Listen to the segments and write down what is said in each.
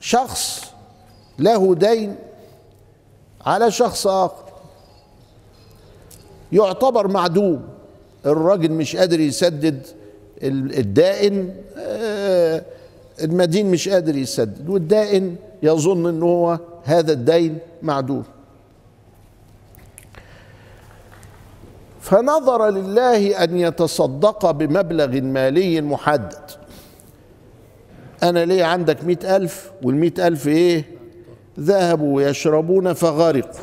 شخص له دين على شخص اخر يعتبر معدوم الراجل مش قادر يسدد ال- الدائن آه، المدين مش قادر يسدد والدائن يظن ان هو هذا الدين معدوم فنظر لله ان يتصدق بمبلغ مالي محدد انا ليه عندك مئة الف والمئة الف ايه ذهبوا يشربون فغرقوا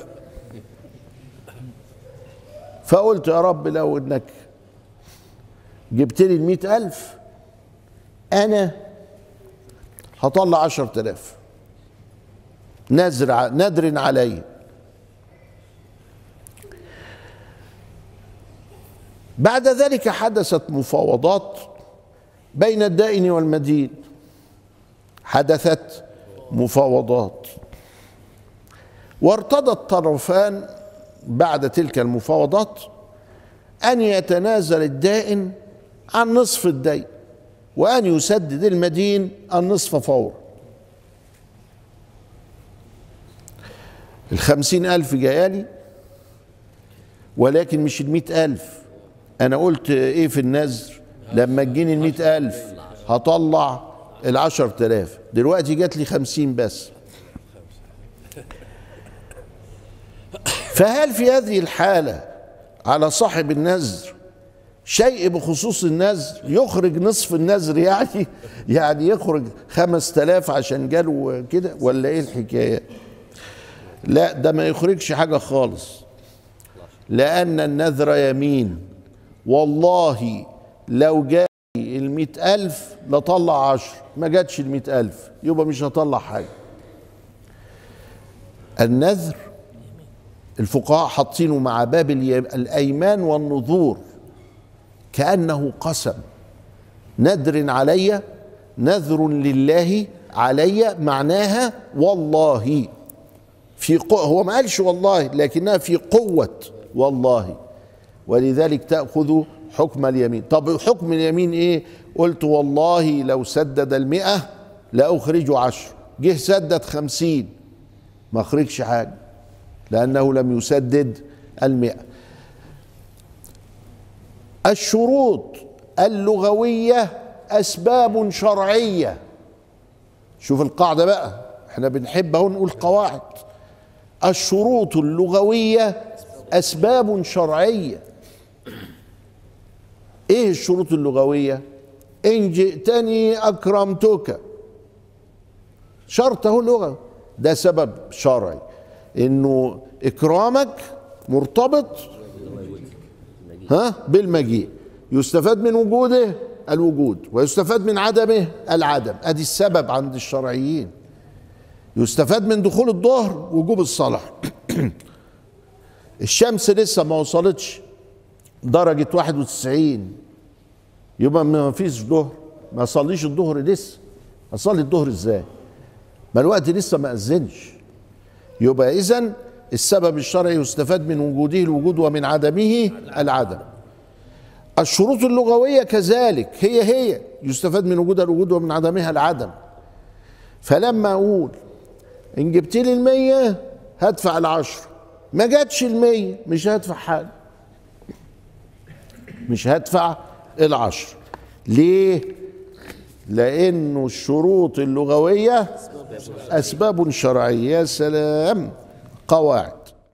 فقلت يا رب لو انك جبت لي المئة ألف أنا هطلع عشرة آلاف نذر نذر علي بعد ذلك حدثت مفاوضات بين الدائن والمدين حدثت مفاوضات وارتضى الطرفان بعد تلك المفاوضات أن يتنازل الدائن عن نصف الدين وأن يسدد المدين النصف فورا الخمسين ألف جايالي ولكن مش المئة ألف أنا قلت إيه في النذر لما تجيني المئة ألف هطلع العشر تلاف دلوقتي جات لي خمسين بس فهل في هذه الحالة على صاحب النذر شيء بخصوص النذر يخرج نصف النذر يعني يعني يخرج خمس تلاف عشان جاله كده ولا ايه الحكاية لا ده ما يخرجش حاجة خالص لأن النذر يمين والله لو جاء المئة ألف لطلع عشر ما جاتش المئة ألف يبقى مش هطلع حاجة النذر الفقهاء حاطينه مع باب الي- الايمان والنذور كانه قسم نذر علي نذر لله علي معناها والله في قو هو ما قالش والله لكنها في قوة والله ولذلك تأخذ حكم اليمين طب حكم اليمين ايه قلت والله لو سدد المئة لأخرج عشر جه سدد خمسين ما أخرجش حاجة لأنه لم يسدد المئة الشروط اللغوية أسباب شرعية شوف القاعدة بقى احنا بنحب اهو نقول قواعد الشروط اللغوية أسباب شرعية ايه الشروط اللغوية إن جئتني أكرمتك شرط اهو لغة ده سبب شرعي انه اكرامك مرتبط ها بالمجيء يستفاد من وجوده الوجود ويستفاد من عدمه العدم ادي السبب عند الشرعيين يستفاد من دخول الظهر وجوب الصلاة الشمس لسه ما وصلتش درجة 91 يبقى ما فيش ظهر ما صليش الظهر لسه اصلي الظهر ازاي ما الوقت لسه ما اذنش يبقى اذا السبب الشرعي يستفاد من وجوده الوجود ومن عدمه العدم الشروط اللغوية كذلك هي هي يستفاد من وجودها الوجود ومن عدمها العدم فلما أقول إن جبت لي المية هدفع العشر ما جاتش المية مش هدفع حاجة مش هدفع العشر ليه؟ لأنه الشروط اللغوية أسباب شرعية يا سلام قواعد